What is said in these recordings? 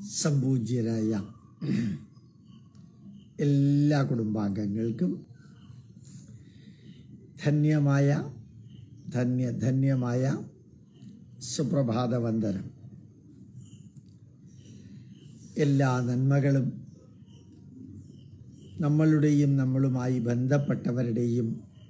സംപൂജ്യരായ എല്ലാ കുടുംബാംഗങ്ങൾക്കും ധന്യമായ ധന്യ ധന്യമായ സുപ്രഭാത വന്ദനം എല്ലാ നന്മകളും നമ്മളുടെയും നമ്മളുമായി ബന്ധപ്പെട്ടവരുടെയും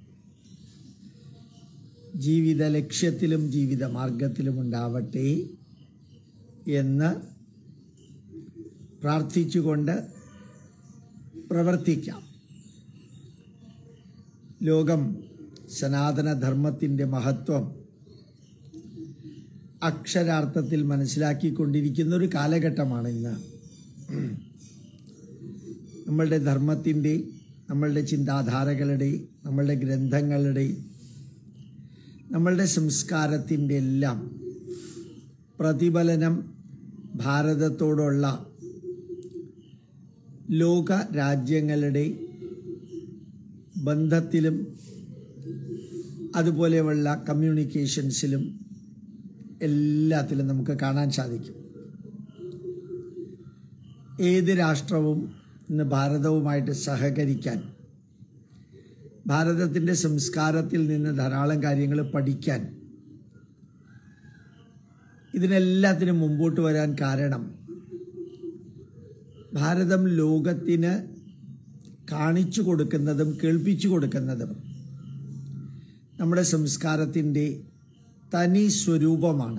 ജീവിത ലക്ഷ്യത്തിലും ജീവിത മാർഗത്തിലും ഉണ്ടാവട്ടെ എന്ന് പ്രാർത്ഥിച്ചുകൊണ്ട് പ്രവർത്തിക്കാം ലോകം സനാതനധർമ്മത്തിൻ്റെ മഹത്വം അക്ഷരാർത്ഥത്തിൽ മനസ്സിലാക്കിക്കൊണ്ടിരിക്കുന്ന ഒരു കാലഘട്ടമാണ് ഇന്ന് നമ്മളുടെ ധർമ്മത്തിൻ്റെ നമ്മളുടെ ചിന്താധാരകളുടെ നമ്മളുടെ ഗ്രന്ഥങ്ങളുടെ നമ്മളുടെ സംസ്കാരത്തിൻ്റെ എല്ലാം പ്രതിഫലനം ഭാരതത്തോടുള്ള ലോക രാജ്യങ്ങളുടെ ബന്ധത്തിലും അതുപോലെയുള്ള കമ്മ്യൂണിക്കേഷൻസിലും എല്ലാത്തിലും നമുക്ക് കാണാൻ സാധിക്കും ഏത് രാഷ്ട്രവും ഇന്ന് ഭാരതവുമായിട്ട് സഹകരിക്കാൻ ഭാരതത്തിൻ്റെ സംസ്കാരത്തിൽ നിന്ന് ധാരാളം കാര്യങ്ങൾ പഠിക്കാൻ ഇതിനെല്ലാത്തിനും മുമ്പോട്ട് വരാൻ കാരണം ഭാരതം ലോകത്തിന് കാണിച്ചു കൊടുക്കുന്നതും കേൾപ്പിച്ചു കൊടുക്കുന്നതും നമ്മുടെ സംസ്കാരത്തിൻ്റെ തനി സ്വരൂപമാണ്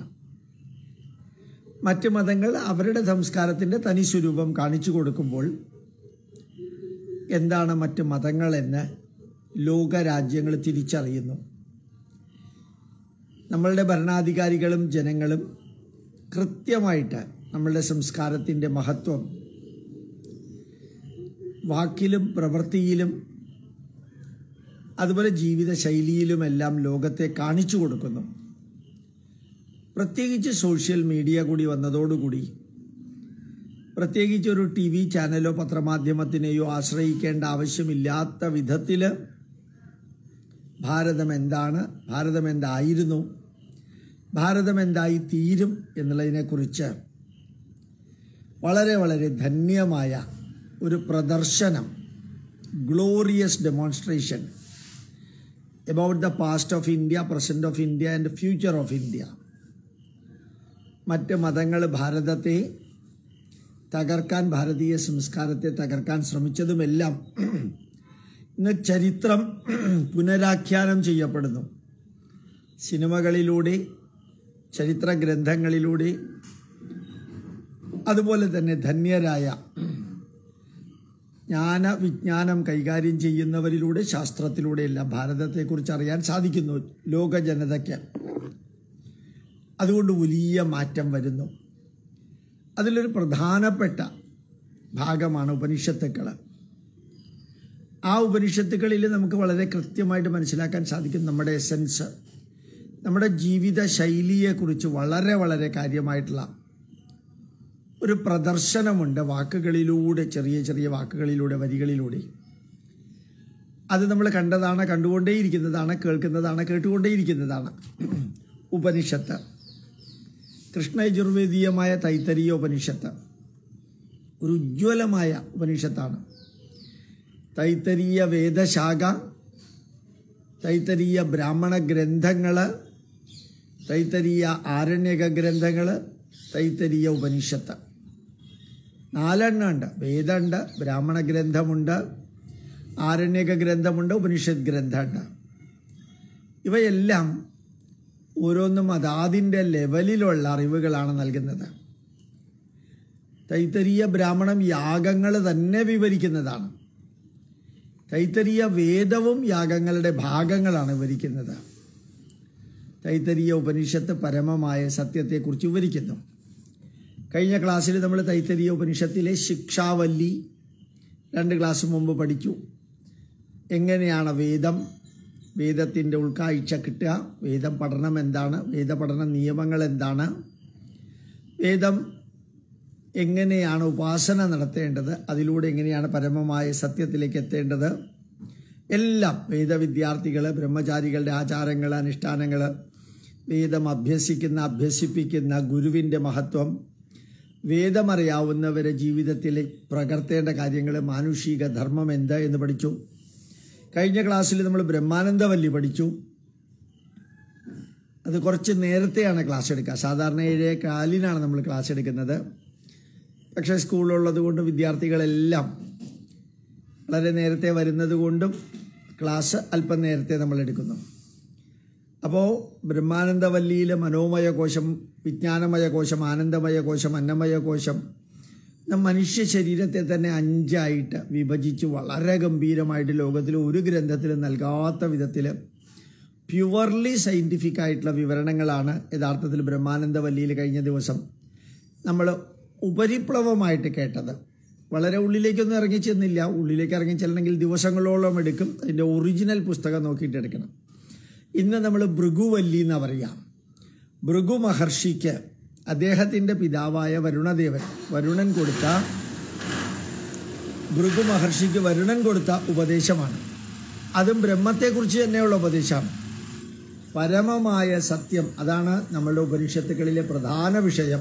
മറ്റ് മതങ്ങൾ അവരുടെ സംസ്കാരത്തിൻ്റെ തനി സ്വരൂപം കാണിച്ചു കൊടുക്കുമ്പോൾ എന്താണ് മറ്റ് മതങ്ങളെന്ന് ലോകരാജ്യങ്ങൾ തിരിച്ചറിയുന്നു നമ്മളുടെ ഭരണാധികാരികളും ജനങ്ങളും കൃത്യമായിട്ട് നമ്മളുടെ സംസ്കാരത്തിൻ്റെ മഹത്വം വാക്കിലും പ്രവൃത്തിയിലും അതുപോലെ ജീവിതശൈലിയിലുമെല്ലാം ലോകത്തെ കാണിച്ചു കൊടുക്കുന്നു പ്രത്യേകിച്ച് സോഷ്യൽ മീഡിയ കൂടി വന്നതോടുകൂടി പ്രത്യേകിച്ച് ഒരു ടി വി ചാനലോ പത്രമാധ്യമത്തിനെയോ ആശ്രയിക്കേണ്ട ആവശ്യമില്ലാത്ത വിധത്തിൽ ഭാരതം എന്താണ് ഭാരതം എന്തായിരുന്നു ഭാരതം എന്തായി തീരും എന്നുള്ളതിനെക്കുറിച്ച് വളരെ വളരെ ധന്യമായ ഒരു പ്രദർശനം glorious demonstration about the past of India present of India and future of India മറ്റ് മതങ്ങൾ ഭാരതത്തെ തകർക്കാൻ ഭാരതീയ സംസ്കാരത്തെ തകർക്കാൻ ശ്രമിച്ചതുമെല്ലാം ഇന്ന് ചരിത്രം പുനരാഖ്യാനം ചെയ്യപ്പെടുന്നു സിനിമകളിലൂടെ ചരിത്ര ഗ്രന്ഥങ്ങളിലൂടെ അതുപോലെ തന്നെ ധന്യരായ ജ്ഞാന വിജ്ഞാനം കൈകാര്യം ചെയ്യുന്നവരിലൂടെ ശാസ്ത്രത്തിലൂടെയെല്ലാം ഭാരതത്തെക്കുറിച്ച് അറിയാൻ സാധിക്കുന്നു ലോക ജനതയ്ക്ക് അതുകൊണ്ട് വലിയ മാറ്റം വരുന്നു അതിലൊരു പ്രധാനപ്പെട്ട ഭാഗമാണ് ഉപനിഷത്തുക്കൾ ആ ഉപനിഷത്തുക്കളിൽ നമുക്ക് വളരെ കൃത്യമായിട്ട് മനസ്സിലാക്കാൻ സാധിക്കും നമ്മുടെ എസൻസ് നമ്മുടെ ജീവിത ശൈലിയെക്കുറിച്ച് വളരെ വളരെ കാര്യമായിട്ടുള്ള ഒരു പ്രദർശനമുണ്ട് വാക്കുകളിലൂടെ ചെറിയ ചെറിയ വാക്കുകളിലൂടെ വരികളിലൂടെ അത് നമ്മൾ കണ്ടതാണ് കണ്ടുകൊണ്ടേയിരിക്കുന്നതാണ് കേൾക്കുന്നതാണ് കേട്ടുകൊണ്ടേയിരിക്കുന്നതാണ് ഉപനിഷത്ത് കൃഷ്ണയജുർവേദീയമായ തൈത്തരീയ ഉപനിഷത്ത് ഒരു ഉജ്ജ്വലമായ ഉപനിഷത്താണ് തൈത്തരീയ വേദശാഖ തൈത്തരീയ ബ്രാഹ്മണ ഗ്രന്ഥങ്ങൾ തൈത്തരീയ ആരണ്യക ഗ്രന്ഥങ്ങൾ തൈത്തരീയ ഉപനിഷത്ത് നാലെണ്ണം ഉണ്ട് വേദമുണ്ട് ബ്രാഹ്മണ ഗ്രന്ഥമുണ്ട് ആരണ്യക ഗ്രന്ഥമുണ്ട് ഉപനിഷത്ത് ഗ്രന്ഥമുണ്ട് ഇവയെല്ലാം ഓരോന്നും അതാതിൻ്റെ ലെവലിലുള്ള അറിവുകളാണ് നൽകുന്നത് തൈത്തരീയ ബ്രാഹ്മണം യാഗങ്ങൾ തന്നെ വിവരിക്കുന്നതാണ് തൈത്തരീയ വേദവും യാഗങ്ങളുടെ ഭാഗങ്ങളാണ് വിവരിക്കുന്നത് തൈത്തരീയ ഉപനിഷത്ത് പരമമായ സത്യത്തെക്കുറിച്ച് വിവരിക്കുന്നു കഴിഞ്ഞ ക്ലാസ്സിൽ നമ്മൾ തൈത്തരീയ ഉപനിഷത്തിലെ ശിക്ഷാവല്ലി രണ്ട് ക്ലാസ് മുമ്പ് പഠിച്ചു എങ്ങനെയാണ് വേദം വേദത്തിൻ്റെ ഉൾക്കാഴ്ച കിട്ടുക വേദം പഠനം എന്താണ് വേദപഠന നിയമങ്ങൾ എന്താണ് വേദം എങ്ങനെയാണ് ഉപാസന നടത്തേണ്ടത് അതിലൂടെ എങ്ങനെയാണ് പരമമായ സത്യത്തിലേക്ക് എത്തേണ്ടത് എല്ലാം വേദവിദ്യാർത്ഥികൾ ബ്രഹ്മചാരികളുടെ ആചാരങ്ങൾ അനുഷ്ഠാനങ്ങൾ വേദം അഭ്യസിക്കുന്ന അഭ്യസിപ്പിക്കുന്ന ഗുരുവിൻ്റെ മഹത്വം വേദമറിയാവുന്നവരെ ജീവിതത്തിൽ പകർത്തേണ്ട കാര്യങ്ങൾ മാനുഷിക ധർമ്മം എന്ത് എന്ന് പഠിച്ചു കഴിഞ്ഞ ക്ലാസ്സിൽ നമ്മൾ ബ്രഹ്മാനന്ദവല്ലി പഠിച്ചു അത് കുറച്ച് നേരത്തെയാണ് ക്ലാസ് എടുക്കുക സാധാരണ ഏഴേ കാലിനാണ് നമ്മൾ ക്ലാസ് എടുക്കുന്നത് പക്ഷേ സ്കൂളുള്ളത് കൊണ്ട് വിദ്യാർത്ഥികളെല്ലാം വളരെ നേരത്തെ വരുന്നത് കൊണ്ടും ക്ലാസ് അല്പം നേരത്തെ നമ്മൾ എടുക്കുന്നു അപ്പോൾ ബ്രഹ്മാനന്ദവല്ലിയിലെ മനോമയ കോശം വിജ്ഞാനമയ കോശം ആനന്ദമയ കോശം അന്നമയ കോശം മനുഷ്യ ശരീരത്തെ തന്നെ അഞ്ചായിട്ട് വിഭജിച്ച് വളരെ ഗംഭീരമായിട്ട് ലോകത്തിൽ ഒരു ഗ്രന്ഥത്തിലും നൽകാത്ത വിധത്തിൽ പ്യുവർലി സയൻറ്റിഫിക് ആയിട്ടുള്ള വിവരണങ്ങളാണ് യഥാർത്ഥത്തിൽ ബ്രഹ്മാനന്ദവല്ലിയിൽ കഴിഞ്ഞ ദിവസം നമ്മൾ ഉപരിപ്ലവമായിട്ട് കേട്ടത് വളരെ ഉള്ളിലേക്കൊന്നും ഇറങ്ങി ചെന്നില്ല ഉള്ളിലേക്ക് ഇറങ്ങി ചെല്ലണമെങ്കിൽ ദിവസങ്ങളോളം എടുക്കും അതിൻ്റെ ഒറിജിനൽ പുസ്തകം നോക്കിയിട്ട് എടുക്കണം ഇന്ന് നമ്മൾ ഭൃഗുവല്ലി എന്ന് പറയാം ഭൃഗു മഹർഷിക്ക് അദ്ദേഹത്തിൻ്റെ പിതാവായ വരുണദേവൻ വരുണൻ കൊടുത്ത ഭൃഗു മഹർഷിക്ക് വരുണൻ കൊടുത്ത ഉപദേശമാണ് അതും ബ്രഹ്മത്തെക്കുറിച്ച് തന്നെയുള്ള ഉപദേശമാണ് പരമമായ സത്യം അതാണ് നമ്മളുടെ ഉപനിഷത്തുകളിലെ പ്രധാന വിഷയം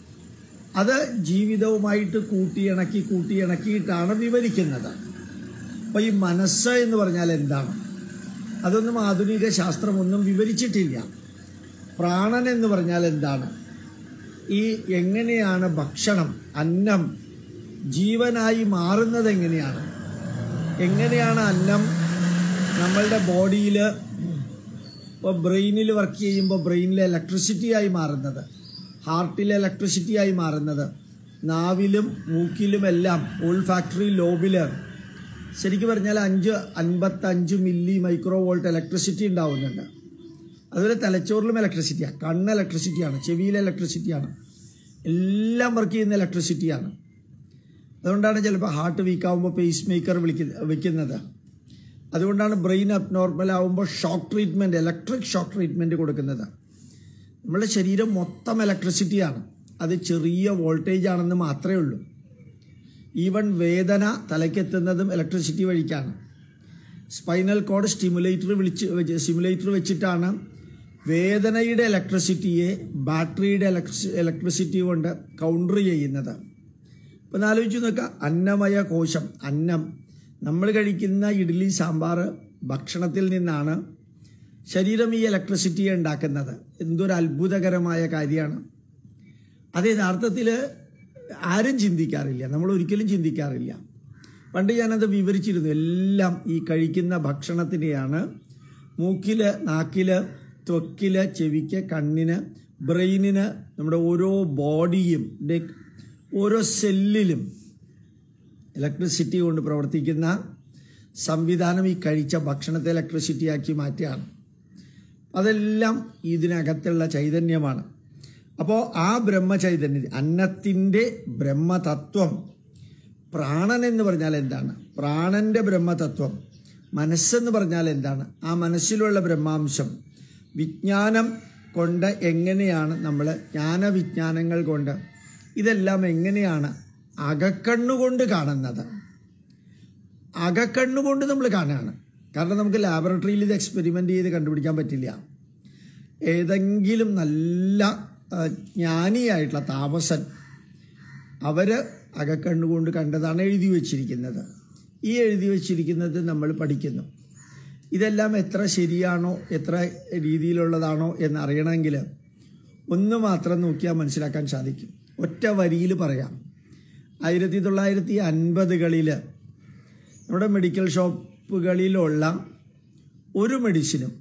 അത് ജീവിതവുമായിട്ട് കൂട്ടിയിണക്കി കൂട്ടിയിണക്കിയിട്ടാണ് വിവരിക്കുന്നത് അപ്പോൾ ഈ മനസ്സ് എന്ന് പറഞ്ഞാൽ എന്താണ് അതൊന്നും ആധുനിക ശാസ്ത്രമൊന്നും വിവരിച്ചിട്ടില്ല പ്രാണൻ എന്ന് പറഞ്ഞാൽ എന്താണ് ഈ എങ്ങനെയാണ് ഭക്ഷണം അന്നം ജീവനായി മാറുന്നത് എങ്ങനെയാണ് എങ്ങനെയാണ് അന്നം നമ്മളുടെ ബോഡിയിൽ ഇപ്പോൾ ബ്രെയിനിൽ വർക്ക് ചെയ്യുമ്പോൾ ബ്രെയിനിൽ ഇലക്ട്രിസിറ്റി ആയി മാറുന്നത് ഹാർട്ടിൽ ഇലക്ട്രിസിറ്റി ആയി മാറുന്നത് നാവിലും മൂക്കിലുമെല്ലാം ഓൾ ഫാക്ടറി ലോബിൽ ശരിക്കും പറഞ്ഞാൽ അഞ്ച് അൻപത്തഞ്ച് മില്ലി മൈക്രോ വോൾട്ട് ഇലക്ട്രിസിറ്റി ഉണ്ടാവുന്നുണ്ട് അതുപോലെ തലച്ചോറിലും ഇലക്ട്രിസിറ്റിയാണ് കണ്ണ് ഇലക്ട്രിസിറ്റിയാണ് ചെവിയിലെ ഇലക്ട്രിസിറ്റിയാണ് എല്ലാം വർക്ക് ചെയ്യുന്ന ഇലക്ട്രിസിറ്റിയാണ് അതുകൊണ്ടാണ് ചിലപ്പോൾ ഹാർട്ട് വീക്കാവുമ്പോൾ പേസ് മേക്കർ വിളിക്കുന്ന വെക്കുന്നത് അതുകൊണ്ടാണ് ബ്രെയിൻ അബ്നോർമൽ ആവുമ്പോൾ shock treatment electric shock treatment കൊടുക്കുന്നത് നമ്മുടെ ശരീരം മൊത്തം ഇലക്ട്രിസിറ്റിയാണ് അത് ചെറിയ വോൾട്ടേജ് ആണെന്ന് മാത്രമേ ഉള്ളൂ ഈവൻ വേദന തലയ്ക്കെത്തുന്നതും ഇലക്ട്രിസിറ്റി വഴിക്കാണ് സ്പൈനൽ കോഡ് സ്റ്റിമുലേറ്റർ വിളിച്ച് സ്റ്റിമുലേറ്റർ വെച്ചിട്ടാണ് വേദനയുടെ ഇലക്ട്രിസിറ്റിയെ ബാറ്ററിയുടെ ഇലക്ട്രി ഇലക്ട്രിസിറ്റി കൊണ്ട് കൗണ്ടർ ചെയ്യുന്നത് ഇപ്പം ആലോചിച്ച് നോക്കുക അന്നമയ കോശം അന്നം നമ്മൾ കഴിക്കുന്ന ഇഡ്ഡലി സാമ്പാർ ഭക്ഷണത്തിൽ നിന്നാണ് ശരീരം ഈ ഇലക്ട്രിസിറ്റിയെ ഉണ്ടാക്കുന്നത് എന്തൊരു അത്ഭുതകരമായ കാര്യമാണ് അത് യഥാർത്ഥത്തിൽ ആരും ചിന്തിക്കാറില്ല നമ്മൾ ഒരിക്കലും ചിന്തിക്കാറില്ല പണ്ട് ഞാനത് വിവരിച്ചിരുന്നു എല്ലാം ഈ കഴിക്കുന്ന ഭക്ഷണത്തിനെയാണ് മൂക്കില് നാക്കില് ത്വക്കില് ചെവിക്ക് കണ്ണിന് ബ്രെയിനിന് നമ്മുടെ ഓരോ ബോഡിയും ഓരോ സെല്ലിലും ഇലക്ട്രിസിറ്റി കൊണ്ട് പ്രവർത്തിക്കുന്ന സംവിധാനം ഈ കഴിച്ച ഭക്ഷണത്തെ ഇലക്ട്രിസിറ്റി ആക്കി മാറ്റുകയാണ് അതെല്ലാം ഇതിനകത്തുള്ള ചൈതന്യമാണ് അപ്പോൾ ആ ബ്രഹ്മചൈതന്യം അന്നത്തിൻ്റെ ബ്രഹ്മതത്വം പ്രാണൻ എന്ന് പറഞ്ഞാൽ എന്താണ് പ്രാണന്റെ ബ്രഹ്മതത്വം മനസ്സെന്ന് പറഞ്ഞാൽ എന്താണ് ആ മനസ്സിലുള്ള ബ്രഹ്മാംശം വിജ്ഞാനം കൊണ്ട് എങ്ങനെയാണ് നമ്മൾ ജ്ഞാനവിജ്ഞാനങ്ങൾ കൊണ്ട് ഇതെല്ലാം എങ്ങനെയാണ് അകക്കണ്ണുകൊണ്ട് കാണുന്നത് അകക്കണ്ണുകൊണ്ട് നമ്മൾ കാണുകയാണ് കാരണം നമുക്ക് ലാബറട്ടറിയിൽ ഇത് എക്സ്പെരിമെൻ്റ് ചെയ്ത് കണ്ടുപിടിക്കാൻ പറ്റില്ല ഏതെങ്കിലും നല്ല ജ്ഞാനിയായിട്ടുള്ള താപസൻ അവർ അകക്കണ്ണുകൊണ്ട് കണ്ടതാണ് എഴുതി വച്ചിരിക്കുന്നത് ഈ എഴുതി വച്ചിരിക്കുന്നത് നമ്മൾ പഠിക്കുന്നു ഇതെല്ലാം എത്ര ശരിയാണോ എത്ര രീതിയിലുള്ളതാണോ എന്നറിയണമെങ്കിൽ ഒന്ന് മാത്രം നോക്കിയാൽ മനസ്സിലാക്കാൻ സാധിക്കും ഒറ്റ വരിയിൽ പറയാം ആയിരത്തി തൊള്ളായിരത്തി അൻപതുകളിൽ നമ്മുടെ മെഡിക്കൽ ഷോപ്പുകളിലുള്ള ഒരു മെഡിസിനും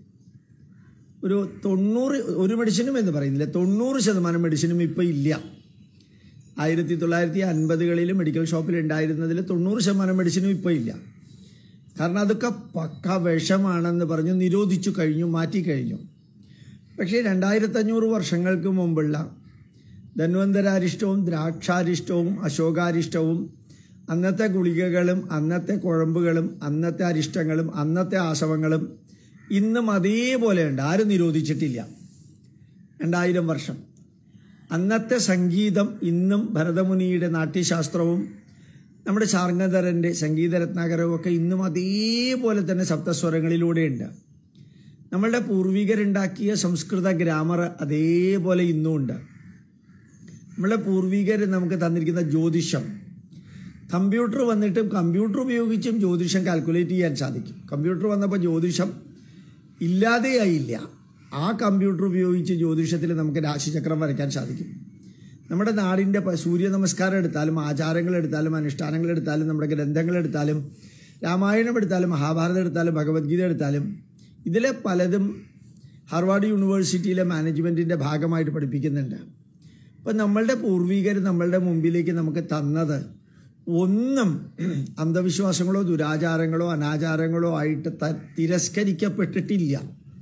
ഒരു തൊണ്ണൂറ് ഒരു മെഡിസിനും എന്ന് പറയുന്നില്ല തൊണ്ണൂറ് ശതമാനം മെഡിസിനും ഇപ്പോൾ ഇല്ല ആയിരത്തി തൊള്ളായിരത്തി അൻപതുകളിൽ മെഡിക്കൽ ഷോപ്പിൽ ഉണ്ടായിരുന്നതിൽ തൊണ്ണൂറ് ശതമാനം മെഡിസിനും ഇപ്പോൾ ഇല്ല കാരണം അതൊക്കെ പക്ക വിഷമാണെന്ന് പറഞ്ഞ് നിരോധിച്ചു കഴിഞ്ഞു മാറ്റിക്കഴിഞ്ഞു പക്ഷേ രണ്ടായിരത്തഞ്ഞൂറ് വർഷങ്ങൾക്ക് മുമ്പുള്ള ധന്വന്തരാരിഷ്ടവും ദ്രാക്ഷാരിഷ്ടവും അശോകാരിഷ്ടവും അന്നത്തെ ഗുളികകളും അന്നത്തെ കുഴമ്പുകളും അന്നത്തെ അരിഷ്ടങ്ങളും അന്നത്തെ ആശവങ്ങളും ഇന്നും അതേപോലെയുണ്ട് ആരും നിരോധിച്ചിട്ടില്ല രണ്ടായിരം വർഷം അന്നത്തെ സംഗീതം ഇന്നും ഭരതമുനിയുടെ നാട്യശാസ്ത്രവും നമ്മുടെ ശാർങ്ങധരൻ്റെ സംഗീതരത്നാകരവും ഒക്കെ ഇന്നും അതേപോലെ തന്നെ സപ്തസ്വരങ്ങളിലൂടെയുണ്ട് നമ്മളുടെ പൂർവികരുണ്ടാക്കിയ സംസ്കൃത ഗ്രാമർ അതേപോലെ ഇന്നും ഉണ്ട് നമ്മളെ പൂർവികർ നമുക്ക് തന്നിരിക്കുന്ന ജ്യോതിഷം കമ്പ്യൂട്ടർ വന്നിട്ടും കമ്പ്യൂട്ടർ ഉപയോഗിച്ചും ജ്യോതിഷം കാൽക്കുലേറ്റ് ചെയ്യാൻ സാധിക്കും കമ്പ്യൂട്ടർ വന്നപ്പോൾ ജ്യോതിഷം ഇല്ലാതെയായില്ല ആ കമ്പ്യൂട്ടർ ഉപയോഗിച്ച് ജ്യോതിഷത്തിൽ നമുക്ക് രാശിചക്രം വരയ്ക്കാൻ സാധിക്കും നമ്മുടെ നാടിൻ്റെ പ- സൂര്യ നമസ്കാരം എടുത്താലും ആചാരങ്ങൾ എടുത്താലും അനുഷ്ഠാനങ്ങൾ എടുത്താലും നമ്മുടെ ഗ്രന്ഥങ്ങൾ എടുത്താലും രാമായണം എടുത്താലും മഹാഭാരതം എടുത്താലും ഭഗവത്ഗീത എടുത്താലും ഇതിലെ പലതും ഹാർവാർഡ് യൂണിവേഴ്സിറ്റിയിലെ മാനേജ്മെൻറ്റിൻ്റെ ഭാഗമായിട്ട് പഠിപ്പിക്കുന്നുണ്ട് അപ്പം നമ്മളുടെ പൂർവികർ നമ്മളുടെ മുമ്പിലേക്ക് നമുക്ക് തന്നത് ഒന്നും അന്ധവിശ്വാസങ്ങളോ ദുരാചാരങ്ങളോ അനാചാരങ്ങളോ ആയിട്ട് ത തിരസ്കരിക്കപ്പെട്ടിട്ടില്ല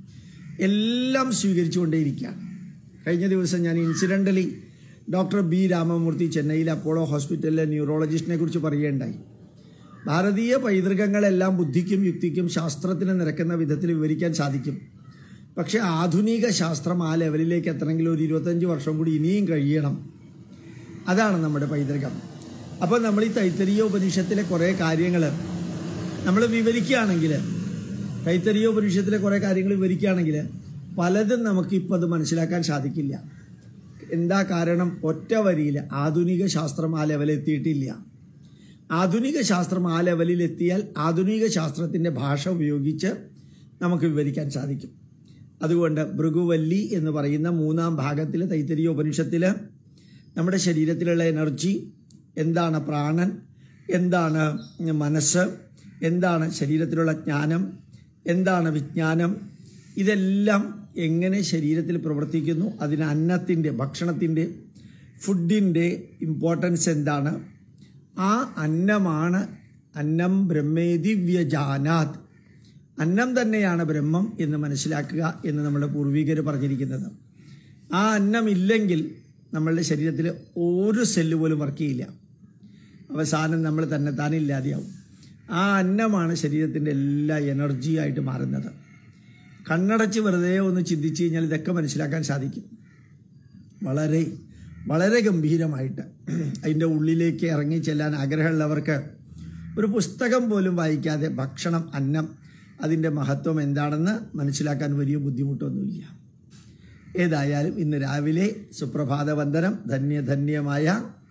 എല്ലാം സ്വീകരിച്ചുകൊണ്ടേയിരിക്കുകയാണ് കഴിഞ്ഞ ദിവസം ഞാൻ ഇൻസിഡൻ്റലി ഡോക്ടർ ബി രാമമൂർത്തി ചെന്നൈയിലെ അപ്പോളോ ഹോസ്പിറ്റലിലെ ന്യൂറോളജിസ്റ്റിനെ കുറിച്ച് പറയുകയുണ്ടായി ഭാരതീയ പൈതൃകങ്ങളെല്ലാം ബുദ്ധിക്കും യുക്തിക്കും ശാസ്ത്രത്തിന് നിരക്കുന്ന വിധത്തിൽ വിവരിക്കാൻ സാധിക്കും പക്ഷേ ആധുനിക ശാസ്ത്രം ആ ലെവലിലേക്ക് എത്തണമെങ്കിൽ ഒരു ഇരുപത്തഞ്ച് വർഷം കൂടി ഇനിയും കഴിയണം അതാണ് നമ്മുടെ പൈതൃകം അപ്പോൾ നമ്മൾ ഈ തൈത്തരീയ ഉപനിഷത്തിലെ കുറേ കാര്യങ്ങൾ നമ്മൾ വിവരിക്കുകയാണെങ്കിൽ തൈത്തരീയ ഉപനിഷത്തിലെ കുറേ കാര്യങ്ങൾ വിവരിക്കുകയാണെങ്കിൽ പലതും നമുക്കിപ്പോൾ അത് മനസ്സിലാക്കാൻ സാധിക്കില്ല എന്താ കാരണം ഒറ്റ വരിയിൽ ആധുനിക ശാസ്ത്രം ആ ലെവലെത്തിയിട്ടില്ല ആധുനിക ശാസ്ത്രം ആ ലെവലിൽ എത്തിയാൽ ആധുനിക ശാസ്ത്രത്തിൻ്റെ ഭാഷ ഉപയോഗിച്ച് നമുക്ക് വിവരിക്കാൻ സാധിക്കും അതുകൊണ്ട് ഭൃഗുവല്ലി എന്ന് പറയുന്ന മൂന്നാം ഭാഗത്തിൽ തൈത്തരീയ ഉപനിഷത്തിൽ നമ്മുടെ ശരീരത്തിലുള്ള എനർജി എന്താണ് പ്രാണൻ എന്താണ് മനസ്സ് എന്താണ് ശരീരത്തിലുള്ള ജ്ഞാനം എന്താണ് വിജ്ഞാനം ഇതെല്ലാം എങ്ങനെ ശരീരത്തിൽ പ്രവർത്തിക്കുന്നു അതിന് അന്നത്തിൻ്റെ ഭക്ഷണത്തിൻ്റെ ഫുഡിൻ്റെ ഇമ്പോർട്ടൻസ് എന്താണ് ആ അന്നമാണ് അന്നം ബ്രഹ്മേതി വ്യജാനാത് അന്നം തന്നെയാണ് ബ്രഹ്മം എന്ന് മനസ്സിലാക്കുക എന്ന് നമ്മുടെ പൂർവികർ പറഞ്ഞിരിക്കുന്നത് ആ അന്നം ഇല്ലെങ്കിൽ നമ്മളുടെ ശരീരത്തിൽ ഒരു സെല്ല് പോലും വർക്ക് ചെയ്യില്ല അവസാനം നമ്മൾ തന്നെ താനെ ഇല്ലാതെയാവും ആ അന്നമാണ് ശരീരത്തിൻ്റെ എല്ലാ എനർജിയായിട്ട് മാറുന്നത് കണ്ണടച്ച് വെറുതെ ഒന്ന് ചിന്തിച്ചു കഴിഞ്ഞാൽ ഇതൊക്കെ മനസ്സിലാക്കാൻ സാധിക്കും വളരെ വളരെ ഗംഭീരമായിട്ട് അതിൻ്റെ ഉള്ളിലേക്ക് ഇറങ്ങി ചെല്ലാൻ ആഗ്രഹമുള്ളവർക്ക് ഒരു പുസ്തകം പോലും വായിക്കാതെ ഭക്ഷണം അന്നം അതിൻ്റെ മഹത്വം എന്താണെന്ന് മനസ്സിലാക്കാൻ വലിയ ബുദ്ധിമുട്ടൊന്നുമില്ല ഏതായാലും ഇന്ന് രാവിലെ സുപ്രഭാത വന്ദനം ധന്യധന്യമായ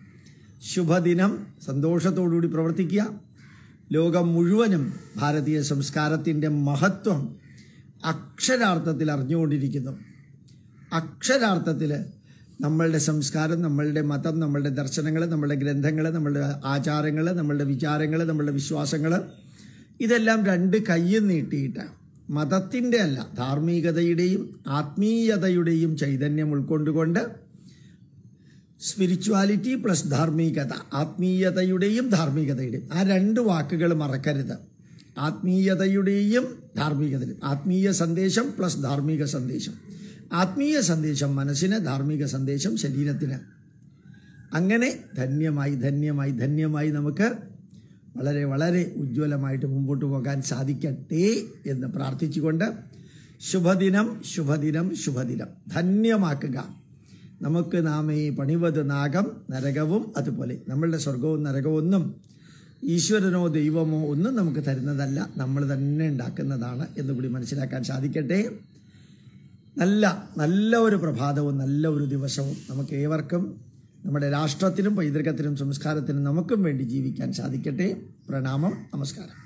ശുഭദിനം സന്തോഷത്തോടുകൂടി പ്രവർത്തിക്കുക ലോകം മുഴുവനും ഭാരതീയ സംസ്കാരത്തിൻ്റെ മഹത്വം അക്ഷരാർത്ഥത്തിൽ അറിഞ്ഞുകൊണ്ടിരിക്കുന്നു അക്ഷരാർത്ഥത്തിൽ നമ്മളുടെ സംസ്കാരം നമ്മളുടെ മതം നമ്മളുടെ ദർശനങ്ങൾ നമ്മളുടെ ഗ്രന്ഥങ്ങൾ നമ്മളുടെ ആചാരങ്ങൾ നമ്മളുടെ വിചാരങ്ങൾ നമ്മളുടെ വിശ്വാസങ്ങൾ ഇതെല്ലാം രണ്ട് കയ്യും നീട്ടിയിട്ട് മതത്തിൻ്റെ അല്ല ധാർമ്മികതയുടെയും ആത്മീയതയുടെയും ചൈതന്യം ഉൾക്കൊണ്ടുകൊണ്ട് സ്പിരിച്വാലിറ്റി പ്ലസ് ധാർമ്മികത ആത്മീയതയുടെയും ധാർമ്മികതയുടെയും ആ രണ്ട് വാക്കുകൾ മറക്കരുത് ആത്മീയതയുടെയും ധാർമ്മികതയും ആത്മീയ സന്ദേശം പ്ലസ് ധാർമ്മിക സന്ദേശം ആത്മീയ സന്ദേശം മനസ്സിന് ധാർമ്മിക സന്ദേശം ശരീരത്തിന് അങ്ങനെ ധന്യമായി ധന്യമായി ധന്യമായി നമുക്ക് വളരെ വളരെ ഉജ്ജ്വലമായിട്ട് മുമ്പോട്ട് പോകാൻ സാധിക്കട്ടെ എന്ന് പ്രാർത്ഥിച്ചുകൊണ്ട് ശുഭദിനം ശുഭദിനം ശുഭദിനം ധന്യമാക്കുക നമുക്ക് നാം ഈ പണിവത് നാഗം നരകവും അതുപോലെ നമ്മളുടെ സ്വർഗവും നരകവും ഒന്നും ഈശ്വരനോ ദൈവമോ ഒന്നും നമുക്ക് തരുന്നതല്ല നമ്മൾ തന്നെ ഉണ്ടാക്കുന്നതാണ് എന്നുകൂടി മനസ്സിലാക്കാൻ സാധിക്കട്ടെ നല്ല നല്ല ഒരു പ്രഭാതവും നല്ല ഒരു ദിവസവും നമുക്ക് ഏവർക്കും നമ്മുടെ രാഷ്ട്രത്തിനും പൈതൃകത്തിനും സംസ്കാരത്തിനും നമുക്കും വേണ്ടി ജീവിക്കാൻ സാധിക്കട്ടെ പ്രണാമം നമസ്കാരം